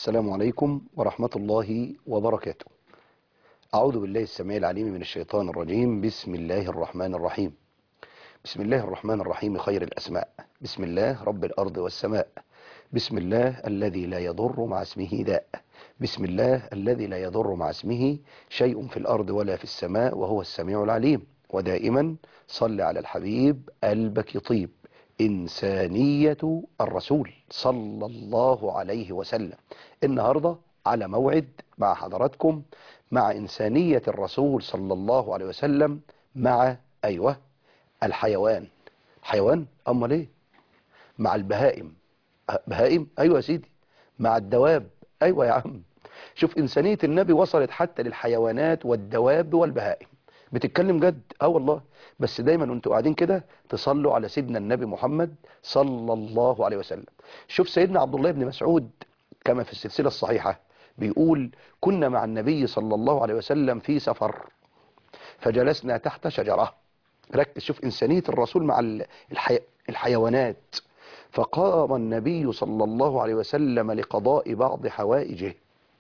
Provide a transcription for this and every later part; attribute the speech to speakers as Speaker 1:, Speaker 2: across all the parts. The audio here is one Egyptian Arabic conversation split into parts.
Speaker 1: السلام عليكم ورحمة الله وبركاته أعوذ بالله السميع العليم من الشيطان الرجيم بسم الله الرحمن الرحيم بسم الله الرحمن الرحيم خير الأسماء بسم الله رب الأرض والسماء بسم الله الذي لا يضر مع اسمه داء بسم الله الذي لا يضر مع اسمه شيء في الأرض ولا في السماء وهو السميع العليم ودائما صل على الحبيب قلبك يطيب إنسانية الرسول صلى الله عليه وسلم النهاردة على موعد مع حضراتكم مع إنسانية الرسول صلى الله عليه وسلم مع أيوة الحيوان حيوان أما ليه مع البهائم بهائم أيوة يا سيدي مع الدواب أيوة يا عم شوف إنسانية النبي وصلت حتى للحيوانات والدواب والبهائم بتتكلم جد اه والله بس دايما وانتوا قاعدين كده تصلوا على سيدنا النبي محمد صلى الله عليه وسلم شوف سيدنا عبد الله بن مسعود كما في السلسلة الصحيحة بيقول كنا مع النبي صلى الله عليه وسلم في سفر فجلسنا تحت شجرة ركز شوف إنسانية الرسول مع الحي... الحيوانات فقام النبي صلى الله عليه وسلم لقضاء بعض حوائجه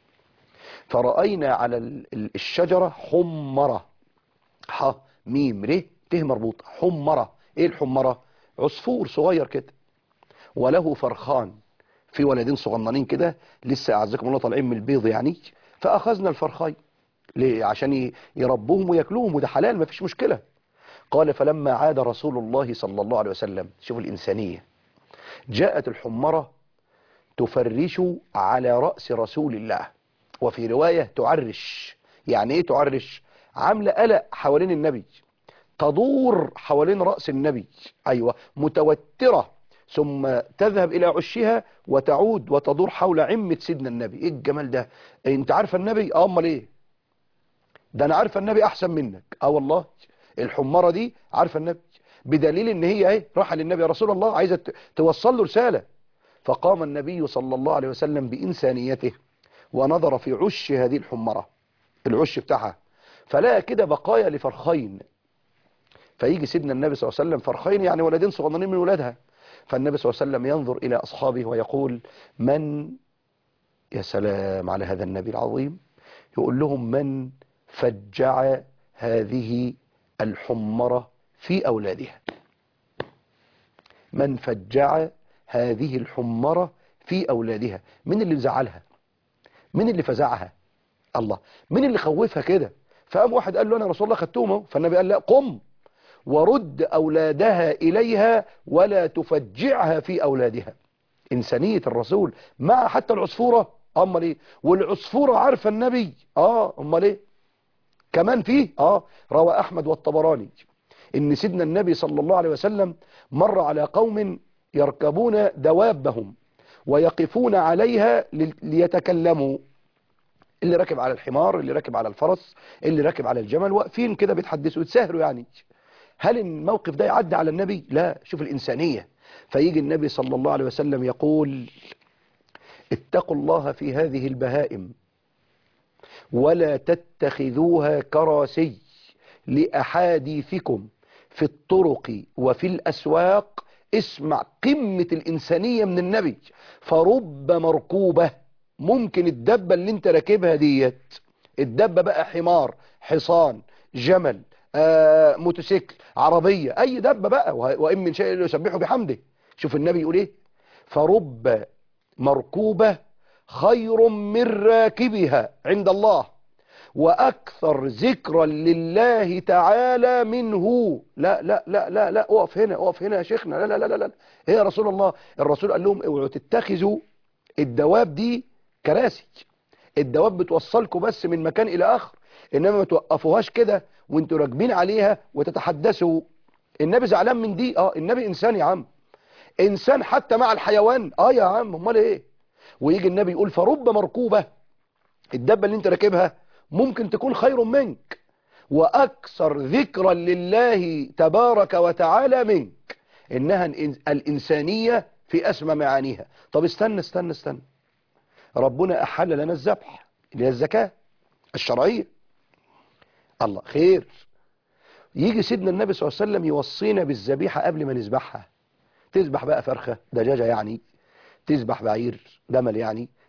Speaker 1: فرأينا على الشجرة حمرة ح ميم ر ت مربوطة حمرة ايه الحمرة عصفور صغير كده وله فرخان في ولدين صغننين كده لسه اعزكم الله طالعين من البيض يعني فاخذنا الفرخين ليه عشان يربوهم وياكلوهم وده حلال ما فيش مشكلة قال فلما عاد رسول الله صلى الله عليه وسلم شوف الإنسانية جاءت الحمرة تفرش على رأس رسول الله وفي رواية تعرش يعني ايه تعرش عاملة قلق حوالين النبي تدور حوالين رأس النبي أيوة متوترة ثم تذهب إلى عشها وتعود وتدور حول عمة سيدنا النبي إيه الجمال ده أنت عارفة النبي آه أمال إيه ده أنا عارفة النبي أحسن منك آه والله الحمارة دي عارفة النبي بدليل ان هي ايه راح للنبي يا رسول الله عايزة توصل له رسالة فقام النبي صلى الله عليه وسلم بإنسانيته ونظر في عش هذه الحمرة العش بتاعها فلقى كده بقايا لفرخين فيجي سيدنا النبي صلى الله عليه وسلم فرخين يعني ولدين صغننين من ولادها فالنبي صلى الله عليه وسلم ينظر إلى أصحابه ويقول من يا سلام على هذا النبي العظيم يقول لهم من فجع هذه الحمرة في أولادها من فجع هذه الحمرة في أولادها من اللي زعلها من اللي فزعها الله من اللي خوفها كده فقام واحد قال له أنا رسول الله خدتهم فالنبي قال لا قم ورد أولادها إليها ولا تفجعها في أولادها إنسانية الرسول مع حتى العصفورة أمال إيه والعصفورة عارفة النبي آه أمال إيه كمان فيه آه روى أحمد والطبراني إن سيدنا النبي صلى الله عليه وسلم مر على قوم يركبون دوابهم ويقفون عليها ليتكلموا اللي راكب على الحمار اللي راكب على الفرس اللي راكب على الجمل واقفين كده بيتحدثوا يتساهروا يعني هل الموقف ده يعدي على النبي لا شوف الإنسانية فيجي النبي صلى الله عليه وسلم يقول اتقوا الله في هذه البهائم ولا تتخذوها كراسي لأحاديثكم في الطرق وفي الأسواق اسمع قمة الإنسانية من النبي فرب مركوبة ممكن الدبة اللي انت راكبها ديت الدبة بقى حمار حصان جمل آه موتوسيكل عربية اي دبة بقى وإن من شيء يسبحه بحمده شوف النبي يقول ايه فرب مركوبة خير من راكبها عند الله وأكثر ذكرا لله تعالى منه لا لا لا لا لا اقف هنا اقف هنا يا شيخنا لا لا لا لا ايه يا رسول الله الرسول قال لهم اوعوا تتخذوا الدواب دي كراسي الدواب بتوصلكم بس من مكان إلى آخر إنما ما توقفوهاش كده وانتوا راكبين عليها وتتحدثوا النبي زعلان من دي اه النبي إنسان يا عم إنسان حتى مع الحيوان اه يا عم امال ايه ويجي النبي يقول فرب مركوبة الدبة اللي انت راكبها ممكن تكون خير منك وأكثر ذكرا لله تبارك وتعالى منك إنها الإنسانية في أسمى معانيها طب استنى استنى استنى ربنا أحل لنا الذبح اللي هي الزكاة الشرعية الله خير يجي سيدنا النبي صلى الله عليه وسلم يوصينا بالذبيحة قبل ما نذبحها تذبح بقى فرخة دجاجة يعني تذبح بعير جمل يعني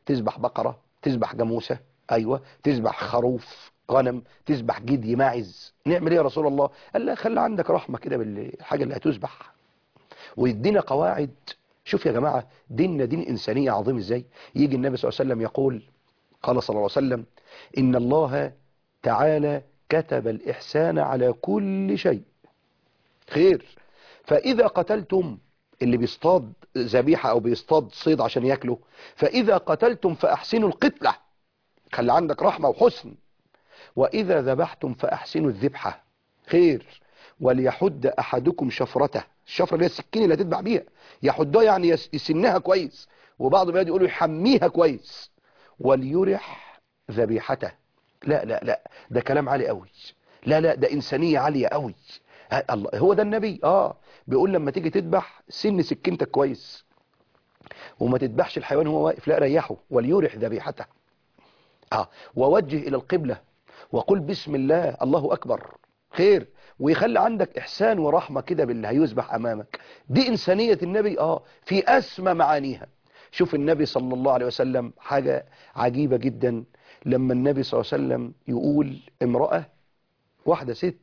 Speaker 1: تذبح بقرة تذبح جاموسة ايوه تذبح خروف غنم تذبح جدي ماعز نعمل ايه يا رسول الله قال لا خلي عندك رحمة كده بالحاجة اللي هتذبح ويدينا قواعد شوف يا جماعة ديننا دين إنسانية عظيم ازاي يجي النبي صلى الله عليه وسلم يقول قال صلى الله عليه وسلم إن الله تعالى كتب الإحسان على كل شيء خير فإذا قتلتم اللي بيصطاد ذبيحة أو بيصطاد صيد عشان ياكله فإذا قتلتم فأحسنوا القتلة خلي عندك رحمة وحسن وإذا ذبحتم فأحسنوا الذبحة خير وليحد أحدكم شفرته الشفرة اللي هي السكين اللي هتذبح بيها يحدها يعني يس- يسنها كويس وبعض البلاد يقولوا يحميها كويس وليرح ذبيحته لا لا لا ده كلام عالي قوي لا لا ده إنسانية عالية قوي ها- الله هو ده النبي اه بيقول لما تيجي تذبح سن سكينتك كويس وما تذبحش الحيوان وهو واقف لا ريحه وليرح ذبيحته اه ووجه الى القبلة وقل بسم الله الله اكبر خير ويخلي عندك احسان ورحمة كده باللي هيذبح امامك دي انسانية النبي اه في اسمى معانيها شوف النبي صلى الله عليه وسلم حاجة عجيبة جدا لما النبي صلى الله عليه وسلم يقول امرأة واحدة ست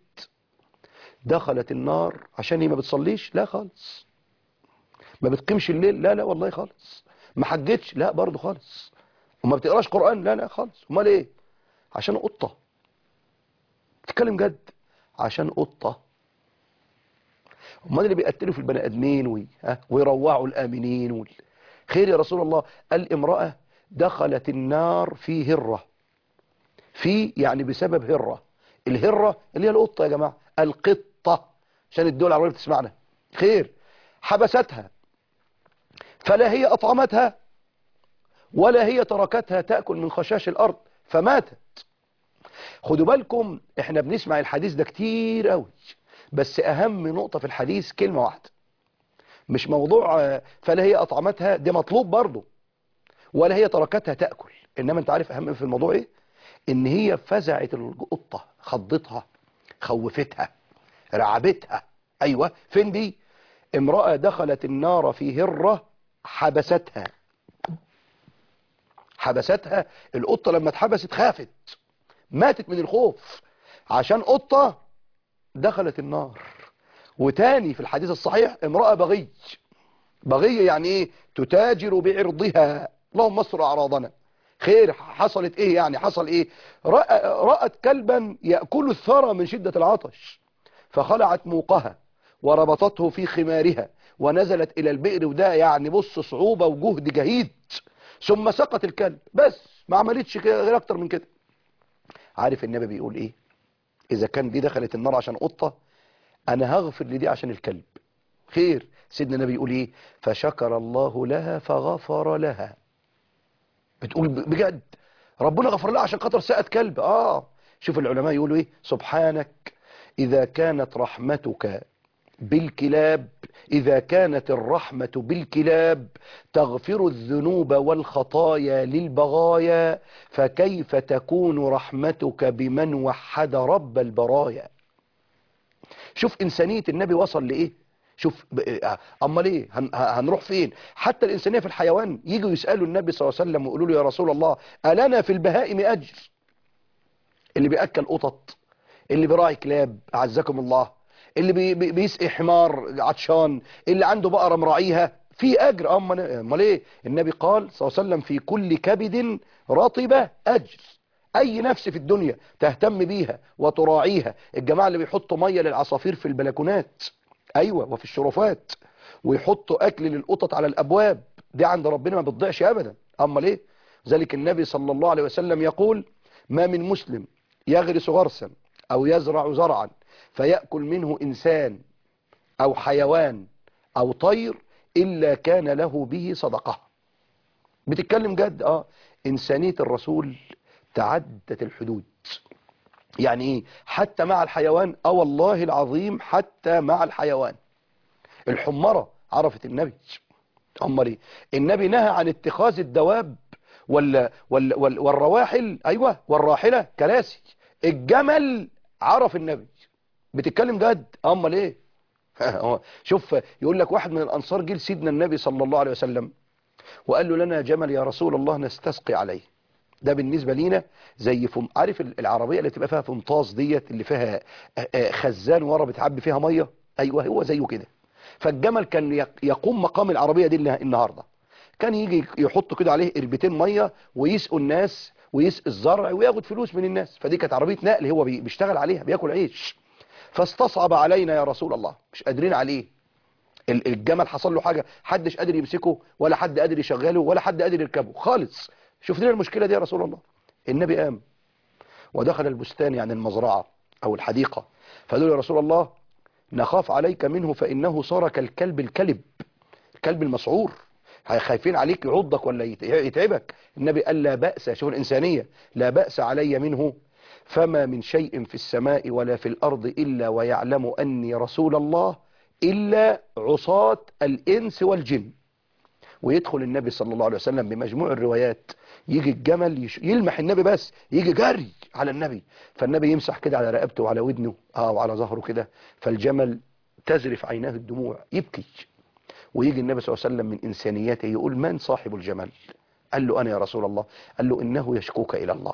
Speaker 1: دخلت النار عشان هي ما بتصليش لا خالص ما بتقيمش الليل لا لا والله خالص ما حجتش لا برضه خالص وما بتقراش قرآن لا لا خالص امال ايه عشان قطة تتكلم جد عشان قطة امال اللي بيقتلوا في البني ادمين وي... ها؟ ويروعوا الامنين وال... خير يا رسول الله قال امرأة دخلت النار في هرة في يعني بسبب هرة الهرة اللي هي القطة يا جماعة القطة عشان الدول العربية بتسمعنا خير حبستها فلا هي أطعمتها ولا هي تركتها تأكل من خشاش الأرض فماتت خدوا بالكم احنا بنسمع الحديث ده كتير قوي بس أهم نقطة في الحديث كلمة واحدة مش موضوع آه، فلا هي أطعمتها ده مطلوب برضه ولا هي تركتها تأكل إنما أنت عارف أهم في الموضوع إيه إن هي فزعت القطة خضتها خوفتها رعبتها أيوة فين دي امرأة دخلت النار في هرة حبستها حبستها القطة لما اتحبست خافت ماتت من الخوف عشان قطة دخلت النار وتاني في الحديث الصحيح امرأة بغي بغية يعني ايه تتاجر بعرضها اللهم استر اعراضنا خير حصلت ايه يعني حصل ايه رأ- رأت كلبا يأكل الثرى من شدة العطش فخلعت موقها وربطته في خمارها ونزلت الى البئر وده يعني بص صعوبة وجهد جهيد ثم سقط الكلب بس ما عملتش كده غير اكتر من كده عارف النبي بيقول ايه اذا كان دي دخلت النار عشان قطة انا هغفر لدي عشان الكلب خير سيدنا النبي يقول ايه فشكر الله لها فغفر لها بتقول ب- بجد ربنا غفر لها عشان خاطر ساءت كلب اه شوف العلماء يقولوا ايه سبحانك اذا كانت رحمتك بالكلاب إذا كانت الرحمة بالكلاب تغفر الذنوب والخطايا للبغايا فكيف تكون رحمتك بمن وحد رب البرايا شوف إنسانية النبي وصل لإيه شوف ب- آه، أمال إيه هن- ه- هنروح فين حتى الإنسانية في الحيوان يجوا يسألوا النبي صلى الله عليه وسلم ويقولوا له يا رسول الله ألنا في البهائم أجر اللي بيأكل قطط اللي بيراعي كلاب أعزكم الله اللي بي بي بيسقي حمار عطشان اللي عنده بقرة مراعيها في أجر أمال أمال إيه النبي قال صلى الله عليه وسلم في كل كبد رطبة أجر أي نفس في الدنيا تهتم بيها وتراعيها الجماعة اللي بيحطوا مية للعصافير في البلكونات أيوة وفي الشرفات ويحطوا أكل للقطط على الأبواب دي عند ربنا ما بتضيعش أبدا أمال إيه ذلك النبي صلى الله عليه وسلم يقول ما من مسلم يغرس غرسا أو يزرع زرعا فيأكل منه إنسان أو حيوان أو طير إلا كان له به صدقة بتتكلم جد آه إنسانية الرسول تعدت الحدود يعني إيه حتى مع الحيوان آه والله العظيم حتى مع الحيوان الحمرة عرفت النبي أمال إيه النبي نهى عن اتخاذ الدواب ولا ولا وال والرواحل أيوة والراحلة كراسي الجمل عرف النبي بتتكلم جد امال ايه هو شوف يقول لك واحد من الانصار جه لسيدنا النبي صلى الله عليه وسلم وقال له لنا جمل يا رسول الله نستسقي عليه ده بالنسبة لينا زي فم... عارف العربية اللي تبقى فيها فنطاس ديت اللي فيها خزان ورا بتعبي فيها مية ايوه هو زيه كده فالجمل كان يقوم مقام العربية دي النهاردة كان يجي يحط كده عليه قربتين مية ويسقوا الناس ويسقي الزرع وياخد فلوس من الناس فدي كانت عربية نقل هو بيشتغل عليها بياكل عيش فاستصعب علينا يا رسول الله مش قادرين عليه الجمل حصل له حاجة حدش قادر يمسكه ولا حد قادر يشغله ولا حد قادر يركبه خالص شوف لنا المشكلة دي يا رسول الله النبي قام ودخل البستان يعني المزرعة او الحديقة فقالوا يا رسول الله نخاف عليك منه فإنه صار كالكلب الكلب الكلب المسعور خايفين عليك يعضك ولا يتعبك النبي قال لا بأس شوف الإنسانية لا بأس علي منه فما من شيء في السماء ولا في الأرض إلا ويعلم أني رسول الله إلا عصاة الإنس والجن ويدخل النبي صلى الله عليه وسلم بمجموع الروايات يجي الجمل يش... يلمح النبي بس يجي جري على النبي فالنبي يمسح كده على رقبته وعلى ودنه اه وعلى ظهره كده فالجمل تزرف عيناه الدموع يبكي ويجي النبي صلى الله عليه وسلم من إنسانياته يقول من صاحب الجمل قال له أنا يا رسول الله قال له إنه يشكوك إلى الله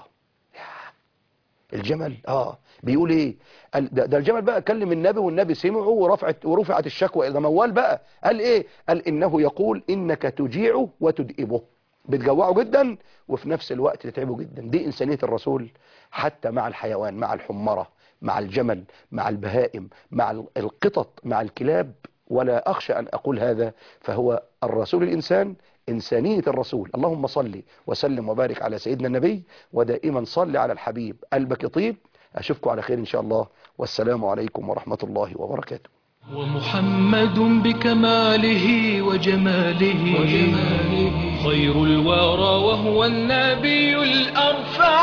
Speaker 1: الجمل اه بيقول ايه قال ده, ده الجمل بقى كلم النبي والنبي سمعه ورفعت ورفعت الشكوى ده موال بقى قال ايه قال انه يقول انك تجيعه وتدئبه بتجوعه جدا وفي نفس الوقت تتعبه جدا دي انسانيه الرسول حتى مع الحيوان مع الحمره مع الجمل مع البهائم مع القطط مع الكلاب ولا أخشى أن أقول هذا فهو الرسول الإنسان إنسانية الرسول اللهم صل وسلم وبارك على سيدنا النبي ودائما صل على الحبيب قلبك يطيب أشوفكم على خير إن شاء الله والسلام عليكم ورحمة الله وبركاته
Speaker 2: ومحمد بكماله وجماله, وجماله خير الورى وهو النبي الأرفع